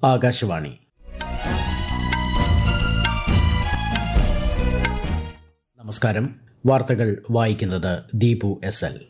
ആകാശവാണി നമസ്കാരം വാർത്തകൾ വായിക്കുന്നത് ദീപു എസ് എൽ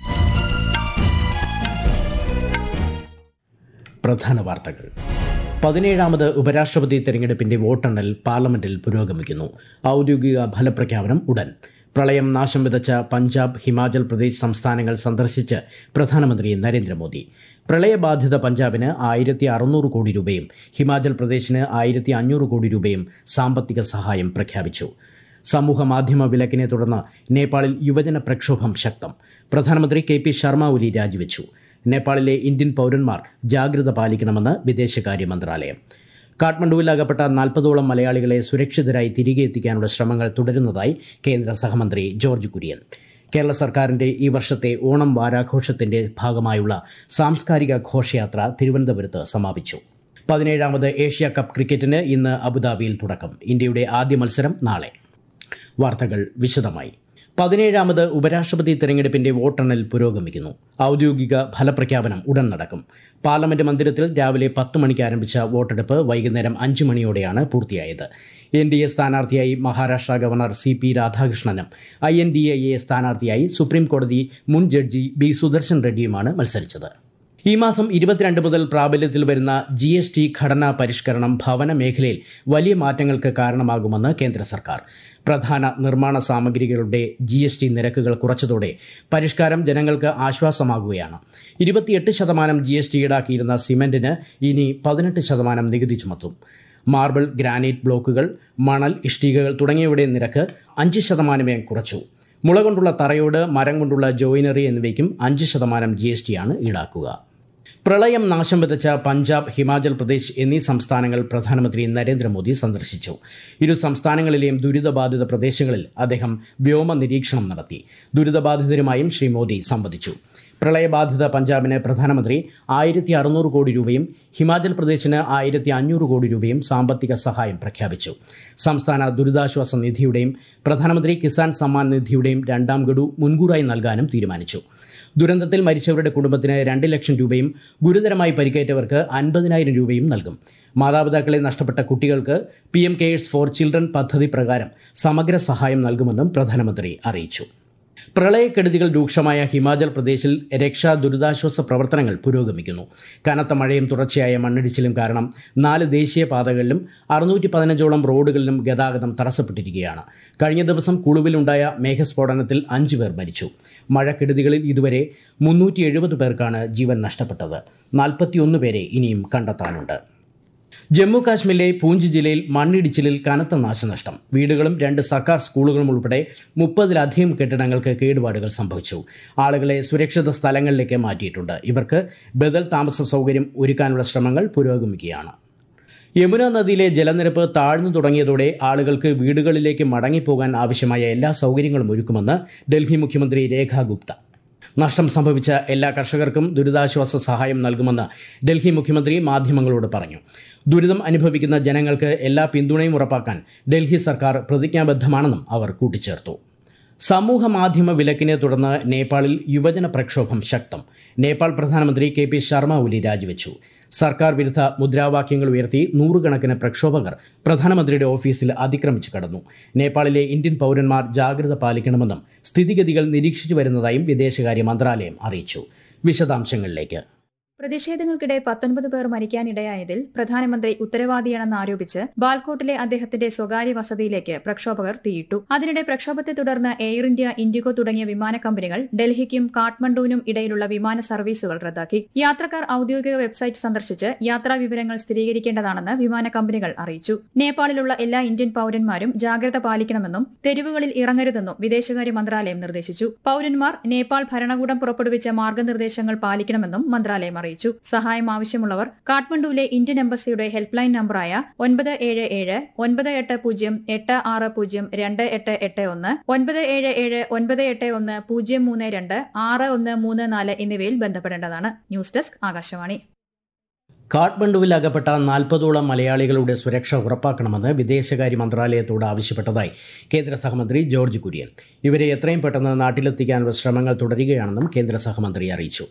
പ്രധാന വാർത്തകൾ പതിനേഴാമത് ഉപരാഷ്ട്രപതി തെരഞ്ഞെടുപ്പിന്റെ വോട്ടെണ്ണൽ പാർലമെന്റിൽ പുരോഗമിക്കുന്നു ഔദ്യോഗിക ഫലപ്രഖ്യാപനം ഉടൻ പ്രളയം നാശം വിതച്ച പഞ്ചാബ് ഹിമാചൽ പ്രദേശ് സംസ്ഥാനങ്ങൾ സന്ദർശിച്ച് പ്രധാനമന്ത്രി നരേന്ദ്രമോദി പ്രളയബാധിത പഞ്ചാബിന് ആയിരത്തി അറുന്നൂറ് കോടി രൂപയും ഹിമാചൽ പ്രദേശിന് ആയിരത്തി അഞ്ഞൂറ് കോടി രൂപയും സാമ്പത്തിക സഹായം പ്രഖ്യാപിച്ചു സമൂഹ മാധ്യമ വിലക്കിനെ തുടർന്ന് നേപ്പാളിൽ യുവജന പ്രക്ഷോഭം ശക്തം പ്രധാനമന്ത്രി കെ പി ശർമ്മ ഒലി രാജിവെച്ചു നേപ്പാളിലെ ഇന്ത്യൻ പൌരന്മാർ ജാഗ്രത പാലിക്കണമെന്ന് വിദേശകാര്യ മന്ത്രാലയം കാഠ്മണ്ഡുവിൽ അകപ്പെട്ട നാൽപ്പതോളം മലയാളികളെ സുരക്ഷിതരായി തിരികെ എത്തിക്കാനുള്ള ശ്രമങ്ങൾ തുടരുന്നതായി കേന്ദ്ര സഹമന്ത്രി ജോർജ് കുര്യൻ കേരള സർക്കാരിന്റെ ഈ വർഷത്തെ ഓണം വാരാഘോഷത്തിന്റെ ഭാഗമായുള്ള സാംസ്കാരിക ഘോഷയാത്ര തിരുവനന്തപുരത്ത് സമാപിച്ചു പതിനേഴാമത് ഏഷ്യ കപ്പ് ക്രിക്കറ്റിന് ഇന്ന് അബുദാബിയിൽ തുടക്കം ഇന്ത്യയുടെ ആദ്യ മത്സരം നാളെ വാർത്തകൾ വിശദമായി പതിനേഴാമത് ഉപരാഷ്ട്രപതി തെരഞ്ഞെടുപ്പിന്റെ വോട്ടെണ്ണൽ പുരോഗമിക്കുന്നു ഔദ്യോഗിക ഫലപ്രഖ്യാപനം ഉടൻ നടക്കും പാർലമെന്റ് മന്ദിരത്തിൽ രാവിലെ പത്ത് മണിക്ക് ആരംഭിച്ച വോട്ടെടുപ്പ് വൈകുന്നേരം അഞ്ച് മണിയോടെയാണ് പൂർത്തിയായത് എൻ ഡി എ സ്ഥാനാർത്ഥിയായി മഹാരാഷ്ട്ര ഗവർണർ സി പി രാധാകൃഷ്ണനും ഐ എൻ ഡി എ സ്ഥാനാർത്ഥിയായി സുപ്രീം കോടതി മുൻ ജഡ്ജി ബി സുദർശൻ റെഡ്ഡിയുമാണ് മത്സരിച്ചത് ഈ മാസം ഇരുപത്തിരണ്ട് മുതൽ പ്രാബല്യത്തിൽ വരുന്ന ജി എസ് ടി ഘടനാ പരിഷ്കരണം ഭവന മേഖലയിൽ വലിയ മാറ്റങ്ങൾക്ക് കാരണമാകുമെന്ന് കേന്ദ്ര സർക്കാർ പ്രധാന നിർമ്മാണ സാമഗ്രികളുടെ ജി എസ് ടി നിരക്കുകൾ കുറച്ചതോടെ പരിഷ്കാരം ജനങ്ങൾക്ക് ആശ്വാസമാകുകയാണ് ഇരുപത്തിയെട്ട് ശതമാനം ജി എസ് ടി ഈടാക്കിയിരുന്ന സിമന്റിന് ഇനി പതിനെട്ട് ശതമാനം നികുതി ചുമത്തും മാർബിൾ ഗ്രാനൈറ്റ് ബ്ലോക്കുകൾ മണൽ ഇഷ്ടികകൾ തുടങ്ങിയവയുടെ നിരക്ക് അഞ്ച് ശതമാനമേ കുറച്ചു മുള കൊണ്ടുള്ള തറയോട് മരം കൊണ്ടുള്ള ജോയിനറി എന്നിവയ്ക്കും അഞ്ച് ശതമാനം ജി എസ് ടിയാണ് ഈടാക്കുക പ്രളയം നാശം വിതച്ച പഞ്ചാബ് ഹിമാചൽ പ്രദേശ് എന്നീ സംസ്ഥാനങ്ങൾ പ്രധാനമന്ത്രി നരേന്ദ്രമോദി സന്ദർശിച്ചു ഇരു സംസ്ഥാനങ്ങളിലെയും ദുരിതബാധിത പ്രദേശങ്ങളിൽ അദ്ദേഹം വ്യോമ നിരീക്ഷണം നടത്തി ദുരിതബാധിതരുമായും ശ്രീ മോദി സംവദിച്ചു പ്രളയബാധിത പഞ്ചാബിന് പ്രധാനമന്ത്രി ആയിരത്തി അറുന്നൂറ് കോടി രൂപയും ഹിമാചൽ പ്രദേശിന് ആയിരത്തി അഞ്ഞൂറ് കോടി രൂപയും സാമ്പത്തിക സഹായം പ്രഖ്യാപിച്ചു സംസ്ഥാന ദുരിതാശ്വാസ നിധിയുടെയും പ്രധാനമന്ത്രി കിസാൻ സമ്മാൻ നിധിയുടെയും രണ്ടാം ഗഡു മുൻകൂറായി നൽകാനും തീരുമാനിച്ചു ദുരന്തത്തിൽ മരിച്ചവരുടെ കുടുംബത്തിന് രണ്ട് ലക്ഷം രൂപയും ഗുരുതരമായി പരിക്കേറ്റവർക്ക് അൻപതിനായിരം രൂപയും നൽകും മാതാപിതാക്കളെ നഷ്ടപ്പെട്ട കുട്ടികൾക്ക് P M cares for children പദ്ധതി പ്രകാരം സമഗ്ര സഹായം നൽകുമെന്നും പ്രധാനമന്ത്രി അറിയിച്ചു പ്രളയക്കെടുതികൾ രൂക്ഷമായ ഹിമാചൽ പ്രദേശിൽ രക്ഷാ ദുരിതാശ്വാസ പ്രവർത്തനങ്ങൾ പുരോഗമിക്കുന്നു കനത്ത മഴയും തുടർച്ചയായ മണ്ണിടിച്ചിലും കാരണം നാല് ദേശീയപാതകളിലും അറുന്നൂറ്റി പതിനഞ്ചോളം റോഡുകളിലും ഗതാഗതം തടസ്സപ്പെട്ടിരിക്കുകയാണ് കഴിഞ്ഞ ദിവസം കുളുവിലുണ്ടായ മേഘസ്ഫോടനത്തിൽ അഞ്ചു പേർ മരിച്ചു മഴക്കെടുതികളിൽ ഇതുവരെ മുന്നൂറ്റി എഴുപത് പേർക്കാണ് ജീവൻ നഷ്ടപ്പെട്ടത് നാൽപ്പത്തിയൊന്ന് പേരെ ഇനിയും കണ്ടെത്താനുണ്ട് ജമ്മു കാശ്മീരിലെ പൂഞ്ച് ജില്ലയിൽ മണ്ണിടിച്ചിലിൽ കനത്ത നാശനഷ്ടം വീടുകളും രണ്ട് സർക്കാർ സ്കൂളുകളും ഉൾപ്പെടെ മുപ്പതിലധികം കെട്ടിടങ്ങൾക്ക് കേടുപാടുകൾ സംഭവിച്ചു ആളുകളെ സുരക്ഷിത സ്ഥലങ്ങളിലേക്ക് മാറ്റിയിട്ടുണ്ട് ഇവർക്ക് ബദൽ താമസ സൗകര്യം ഒരുക്കാനുള്ള ശ്രമങ്ങൾ പുരോഗമിക്കുകയാണ് യമുന നദിയിലെ ജലനിരപ്പ് താഴ്ന്നു തുടങ്ങിയതോടെ ആളുകൾക്ക് വീടുകളിലേക്ക് മടങ്ങിപ്പോകാൻ ആവശ്യമായ എല്ലാ സൗകര്യങ്ങളും ഒരുക്കുമെന്ന് ഡൽഹി മുഖ്യമന്ത്രി രേഖ ഗുപ്ത നഷ്ടം സംഭവിച്ച എല്ലാ കർഷകർക്കും ദുരിതാശ്വാസ സഹായം നൽകുമെന്ന് ഡൽഹി മുഖ്യമന്ത്രി മാധ്യമങ്ങളോട് പറഞ്ഞു ദുരിതം അനുഭവിക്കുന്ന ജനങ്ങൾക്ക് എല്ലാ പിന്തുണയും ഉറപ്പാക്കാൻ ഡൽഹി സർക്കാർ പ്രതിജ്ഞാബദ്ധമാണെന്നും അവർ കൂട്ടിച്ചേർത്തു സമൂഹ മാധ്യമ വിലക്കിനെ തുടർന്ന് നേപ്പാളിൽ യുവജന പ്രക്ഷോഭം ശക്തം നേപ്പാൾ പ്രധാനമന്ത്രി കെ പി ശർമ്മ ഒലി രാജിവെച്ചു സർക്കാർ വിരുദ്ധ മുദ്രാവാക്യങ്ങൾ ഉയർത്തി നൂറുകണക്കിന് പ്രക്ഷോഭകർ പ്രധാനമന്ത്രിയുടെ ഓഫീസിൽ അതിക്രമിച്ചു കടന്നു നേപ്പാളിലെ ഇന്ത്യൻ പൌരന്മാർ ജാഗ്രത പാലിക്കണമെന്നും സ്ഥിതിഗതികൾ നിരീക്ഷിച്ചു വരുന്നതായും വിദേശകാര്യ മന്ത്രാലയം അറിയിച്ചു വിശദാംശങ്ങളിലേക്ക് പ്രതിഷേധങ്ങൾക്കിടെ പത്തൊൻപത് പേർ മരിക്കാനിടയായതിൽ പ്രധാനമന്ത്രി ഉത്തരവാദിയാണെന്ന് ആരോപിച്ച് ബാൽക്കോട്ടിലെ അദ്ദേഹത്തിന്റെ സ്വകാര്യ വസതിയിലേക്ക് പ്രക്ഷോഭകർ തീയിട്ടു അതിനിടെ പ്രക്ഷോഭത്തെ തുടർന്ന് എയർ ഇന്ത്യ ഇൻഡിഗോ തുടങ്ങിയ വിമാന കമ്പനികൾ ഡൽഹിക്കും കാഠ്മണ്ഡുവിനും ഇടയിലുള്ള വിമാന സർവീസുകൾ റദ്ദാക്കി യാത്രക്കാർ ഔദ്യോഗിക വെബ്സൈറ്റ് സന്ദർശിച്ച് യാത്രാ വിവരങ്ങൾ സ്ഥിരീകരിക്കേണ്ടതാണെന്ന് വിമാന കമ്പനികൾ അറിയിച്ചു നേപ്പാളിലുള്ള എല്ലാ ഇന്ത്യൻ പൌരന്മാരും ജാഗ്രത പാലിക്കണമെന്നും തെരുവുകളിൽ ഇറങ്ങരുതെന്നും വിദേശകാര്യ മന്ത്രാലയം നിർദ്ദേശിച്ചു പൌരന്മാർ നേപ്പാൾ ഭരണകൂടം പുറപ്പെടുവിച്ച മാർഗനിർദ്ദേശങ്ങൾ പാലിക്കണമെന്നും മന്ത്രാലയം അറിയിച്ചു അറിയിച്ചു സഹായം ആവശ്യമുള്ളവർ കാഠ്മണ്ഡുവിലെ ഇന്ത്യൻ എംബസിയുടെ ഹെൽപ്പ് ലൈൻ നമ്പറായ ഒൻപത് ഏഴ് ഏഴ് ഒൻപത് എട്ട് പൂജ്യം എട്ട് ആറ് പൂജ്യം രണ്ട് എട്ട് എട്ട് ഒന്ന് ഒൻപത് ഏഴ് ഏഴ് ഒൻപത് എട്ട് ഒന്ന് പൂജ്യം മൂന്ന് രണ്ട് ആറ് ഒന്ന് മൂന്ന് നാല് എന്നിവയിൽ ബന്ധപ്പെടേണ്ടതാണ് ന്യൂസ് ഡെസ്ക് ആകാശവാണി കാഠ്മണ്ഡുവിൽ അകപ്പെട്ട നാൽപ്പതോളം മലയാളികളുടെ സുരക്ഷ ഉറപ്പാക്കണമെന്ന് വിദേശകാര്യ മന്ത്രാലയത്തോട് ആവശ്യപ്പെട്ടതായി കേന്ദ്ര സഹമന്ത്രി ജോർജ് കുര്യൻ ഇവരെ എത്രയും പെട്ടെന്ന് നാട്ടിലെത്തിക്കാനുള്ള ശ്രമങ്ങൾ തുടരുകയാണെന്നും കേന്ദ്ര സഹമന്ത്രി അറിയിച്ചു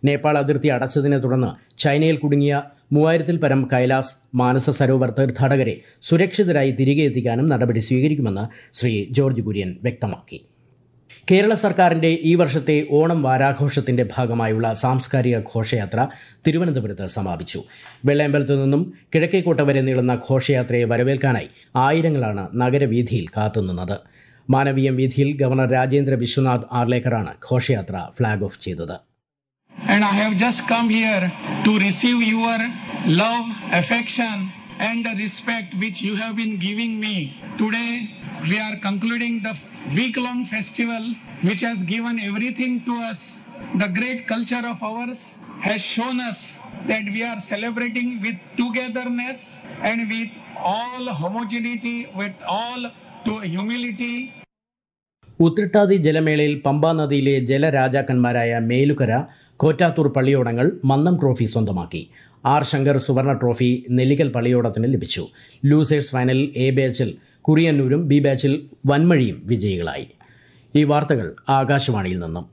നേപ്പാൾ അതിർത്തി അടച്ചതിനെ തുടർന്ന് ചൈനയിൽ കുടുങ്ങിയ മൂവായിരത്തിൽ പരം കൈലാസ് മാനസ സരോവർ തീർത്ഥാടകരെ സുരക്ഷിതരായി തിരികെ എത്തിക്കാനും നടപടി സ്വീകരിക്കുമെന്ന് ശ്രീ ജോർജ് കുര്യൻ വ്യക്തമാക്കി കേരള സർക്കാരിന്റെ ഈ വർഷത്തെ ഓണം വാരാഘോഷത്തിന്റെ ഭാഗമായുള്ള സാംസ്കാരിക ഘോഷയാത്ര തിരുവനന്തപുരത്ത് സമാപിച്ചു വെള്ളയമ്പലത്തു നിന്നും കിഴക്കേക്കോട്ട വരെ നീളുന്ന ഘോഷയാത്രയെ വരവേൽക്കാനായി ആയിരങ്ങളാണ് നഗരവീഥിയിൽ കാത്തുനിന്നത് മാനവീയം വീഥിയിൽ ഗവർണർ രാജേന്ദ്ര വിശ്വനാഥ് ആർലേക്കറാണ് ഘോഷയാത്ര ഫ്ളാഗ് ഓഫ് ചെയ്തത് and I have just come here to receive your love, affection, and the respect which you have been giving me. Today, we are concluding the week long festival which has given everything to us. The great culture of ours has shown us that we are celebrating with togetherness and with all homogeneity, with all to humility Uthrattathi ജലമേളയിൽ പമ്പാ നദിയിലെ ജലരാജാക്കന്മാരായ മേലുകര കോറ്റാത്തൂർ പള്ളിയോടങ്ങൾ Mannam trophy സ്വന്തമാക്കി R Sankar Suvarna trophy Nellickal പള്ളിയോടത്തിന് ലഭിച്ചു losers ഫൈനലിൽ A ബാച്ചിൽ കുറിയന്നൂരും B ബാച്ചിൽ വൻമഴിയും വിജയികളായി ഈ വാർത്തകൾ ആകാശവാണിയിൽ നിന്നും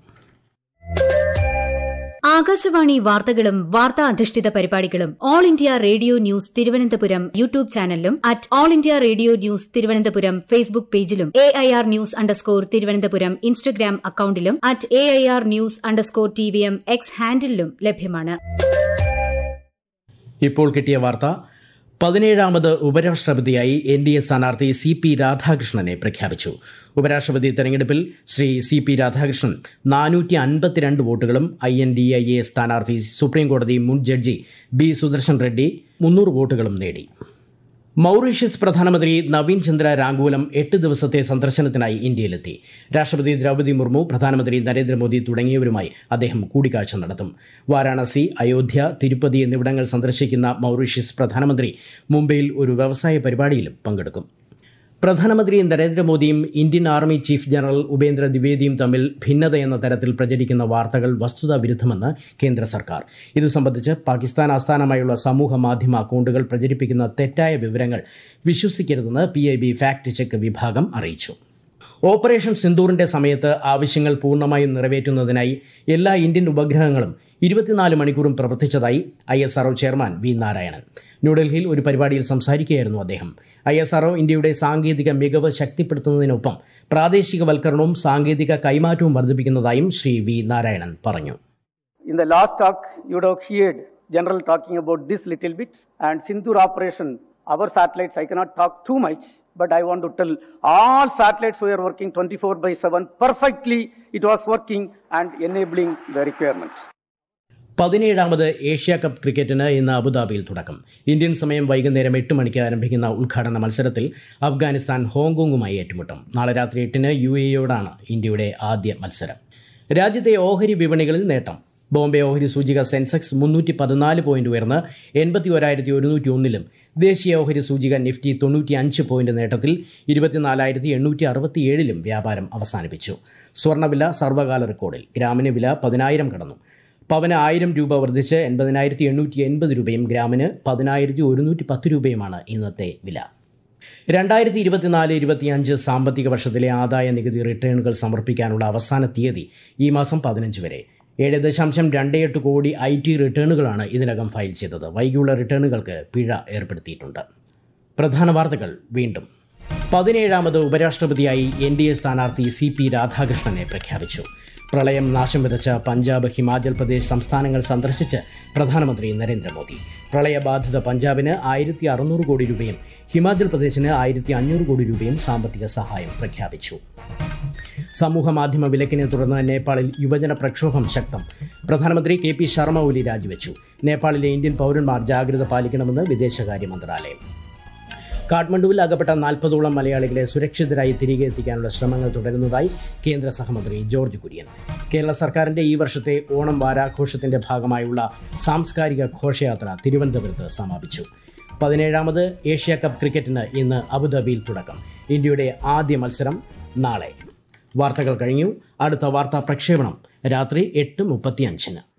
ആകാശവാണി വാർത്തകളും വാർത്താ അധിഷ്ഠിത പരിപാടികളും all India radio news Thiruvananthapuram YouTube ചാനലിലും at all India radio news Thiruvananthapuram Facebook പേജിലും A I R news underscore Thiruvananthapuram Instagram അക്കൌണ്ടിലും at A I R news underscore T V M X ഹാൻഡിലും ലഭ്യമാണ് ഇപ്പോൾ കിട്ടിയ വാർത്ത പതിനേഴാമത് ഉപരാഷ്ട്രപതിയായി എൻ ഡി എ സ്ഥാനാർത്ഥി സി പി രാധാകൃഷ്ണനെ പ്രഖ്യാപിച്ചു ഉപരാഷ്ട്രപതി തെരഞ്ഞെടുപ്പിൽ ശ്രീ സി പി രാധാകൃഷ്ണൻ നാനൂറ്റി അൻപത്തിരണ്ട് വോട്ടുകളും I N D I A സ്ഥാനാർത്ഥി സുപ്രീംകോടതി മുൻ ജഡ്ജി ബി സുദർശൻ റെഡ്ഡി മുന്നൂറ് വോട്ടുകളും നേടി മൌറീഷ്യസ് പ്രധാനമന്ത്രി നവീൻ ചന്ദ്ര രാങ്കൂലം എട്ട് ദിവസത്തെ സന്ദർശനത്തിനായി ഇന്ത്യയിലെത്തി രാഷ്ട്രപതി ദ്രൌപദി മുർമു പ്രധാനമന്ത്രി നരേന്ദ്രമോദി തുടങ്ങിയവരുമായി അദ്ദേഹം കൂടിക്കാഴ്ച നടത്തും വാരാണസി അയോധ്യ തിരുപ്പതി എന്നിവിടങ്ങൾ സന്ദർശിക്കുന്ന മൌറീഷ്യസ് പ്രധാനമന്ത്രി മുംബൈയിൽ ഒരു വ്യവസായ പരിപാടിയിലും പങ്കെടുക്കും പ്രധാനമന്ത്രി നരേന്ദ്രമോദിയും Indian army chief general Upendra ദ്വിവേദിയും തമ്മിൽ ഭിന്നതയെന്ന തരത്തിൽ പ്രചരിക്കുന്ന വാർത്തകൾ വസ്തുതാ വിരുദ്ധമെന്ന് കേന്ദ്ര സർക്കാർ ഇത് സംബന്ധിച്ച് പാകിസ്ഥാൻ ആസ്ഥാനമായുള്ള സമൂഹ മാധ്യമ അക്കൌണ്ടുകൾ പ്രചരിപ്പിക്കുന്ന തെറ്റായ വിവരങ്ങൾ വിശ്വസിക്കരുതെന്ന് P I B fact check വിഭാഗം അറിയിച്ചു ഓപ്പറേഷൻ സിന്ദൂറിന്റെ സമയത്ത് ആവശ്യങ്ങൾ പൂർണ്ണമായും നിറവേറ്റുന്നതിനായി എല്ലാ ഇന്ത്യൻ ഉപഗ്രഹങ്ങളും ഇരുപത്തിനാല് മണിക്കൂറും പ്രവർത്തിച്ചതായി I S R O chairman V Narayanan ന്യൂഡൽഹിയിൽ ഒരു പരിപാടിയിൽ സംസാരിക്കുകയായിരുന്നു അദ്ദേഹം ഐ എസ് ആർഒ ഇന്ത്യയുടെ സാങ്കേതിക മികവ് ശക്തിപ്പെടുത്തുന്നതിനൊപ്പം പ്രാദേശികവൽക്കരണവും സാങ്കേതിക കൈമാറ്റവും വർദ്ധിപ്പിക്കുന്നതായും ശ്രീ വി നാരായണൻ പറഞ്ഞു In the last talk, you would have heard General talking about this little bit. And Sindur operation, our satellites, I cannot talk too much, but I want to tell all satellites were working 24 by 7 perfectly. It was working and enabling the requirement. പതിനേഴാമത് Asia cup ക്രിക്കറ്റിന് ഇന്ന് അബുദാബിയിൽ തുടക്കം Indian സമയം വൈകുന്നേരം എട്ട് മണിക്ക് ആരംഭിക്കുന്ന ഉദ്ഘാടന മത്സരത്തിൽ അഫ്ഗാനിസ്ഥാൻ ഹോങ്കോങ്ങുമായി ഏറ്റുമുട്ടും നാളെ രാത്രി എട്ടിന് യു എയോടാണ് ഇന്ത്യയുടെ ആദ്യ മത്സരം രാജ്യത്തെ ഓഹരി വിപണികളിൽ നേട്ടം ബോംബെ ഓഹരി സൂചിക സെൻസെക്സ് മുന്നൂറ്റി പതിനാല് പോയിന്റ് ഉയർന്ന് എൺപത്തി ഒരായിരത്തി ഒരുന്നൂറ്റി ഒന്നിലും ദേശീയ ഓഹരി സൂചിക നിഫ്റ്റി തൊണ്ണൂറ്റി അഞ്ച് പോയിന്റ് നേട്ടത്തിൽ ഇരുപത്തിനാലായിരത്തി എണ്ണൂറ്റി അറുപത്തിയേഴിലും വ്യാപാരം അവസാനിപ്പിച്ചു സ്വർണ്ണവില സർവകാല റെക്കോർഡിൽ ഗ്രാമിന് വില പതിനായിരം കടന്നു പവന് ആയിരം രൂപ വർദ്ധിച്ച് എൺപതിനായിരത്തി എണ്ണൂറ്റി എൺപത് രൂപയും ഗ്രാമിന് പതിനായിരത്തി ഒരുന്നൂറ്റി പത്ത് രൂപയുമാണ് ഇന്നത്തെ വില രണ്ടായിരത്തി ഇരുപത്തിനാല് ഇരുപത്തിയഞ്ച് സാമ്പത്തിക വർഷത്തിലെ ആദായ നികുതി റിട്ടേണുകൾ സമർപ്പിക്കാനുള്ള അവസാന തീയതി ഈ മാസം പതിനഞ്ച് വരെ ഏഴ് ദശാംശം രണ്ട് എട്ട് കോടി ഐ ടി റിട്ടേണുകളാണ് ഇതിനകം ഫയൽ ചെയ്തത് വൈകിയുള്ള റിട്ടേണുകൾക്ക് പിഴ ഏർപ്പെടുത്തിയിട്ടുണ്ട് പ്രധാന വാർത്തകൾ വീണ്ടും പതിനേഴാമത് ഉപരാഷ്ട്രപതിയായി എൻ ഡി എ സ്ഥാനാർത്ഥി സി പി രാധാകൃഷ്ണനെ പ്രഖ്യാപിച്ചു പ്രളയം നാശം വിതച്ച പഞ്ചാബ് ഹിമാചൽ പ്രദേശ് സംസ്ഥാനങ്ങൾ സന്ദർശിച്ച് പ്രധാനമന്ത്രി നരേന്ദ്രമോദി പ്രളയബാധിത പഞ്ചാബിന് ആയിരത്തി അറുന്നൂറ് കോടി രൂപയും ഹിമാചൽ പ്രദേശിന് ആയിരത്തി അഞ്ഞൂറ് കോടി രൂപയും സാമ്പത്തിക സഹായം പ്രഖ്യാപിച്ചു സമൂഹ മാധ്യമ വിലക്കിനെ തുടർന്ന് നേപ്പാളിൽ യുവജന പ്രക്ഷോഭം ശക്തം പ്രധാനമന്ത്രി കെ പി ശർമ്മ ഒലി രാജിവെച്ചു നേപ്പാളിലെ ഇന്ത്യൻ പൗരന്മാർ ജാഗ്രത പാലിക്കണമെന്ന് വിദേശകാര്യ മന്ത്രാലയം കാഠ്മണ്ഡുവിൽ അകപ്പെട്ട നാൽപ്പതോളം മലയാളികളെ സുരക്ഷിതരായി തിരികെ എത്തിക്കാനുള്ള ശ്രമങ്ങൾ തുടരുന്നതായി കേന്ദ്ര സഹമന്ത്രി ജോർജ് കുര്യൻ കേരള സർക്കാരിന്റെ ഈ വർഷത്തെ ഓണം വാരാഘോഷത്തിന്റെ ഭാഗമായുള്ള സാംസ്കാരിക ഘോഷയാത്ര തിരുവനന്തപുരത്ത് സമാപിച്ചു പതിനേഴാമത് ഏഷ്യ കപ്പ് ക്രിക്കറ്റിന് ഇന്ന് അബുദാബിയിൽ തുടക്കം ഇന്ത്യയുടെ ആദ്യ മത്സരം നാളെ വാർത്തകൾ കഴിഞ്ഞു അടുത്ത വാർത്താ പ്രക്ഷേപണം രാത്രി എട്ട് മുപ്പത്തിയഞ്ചിന്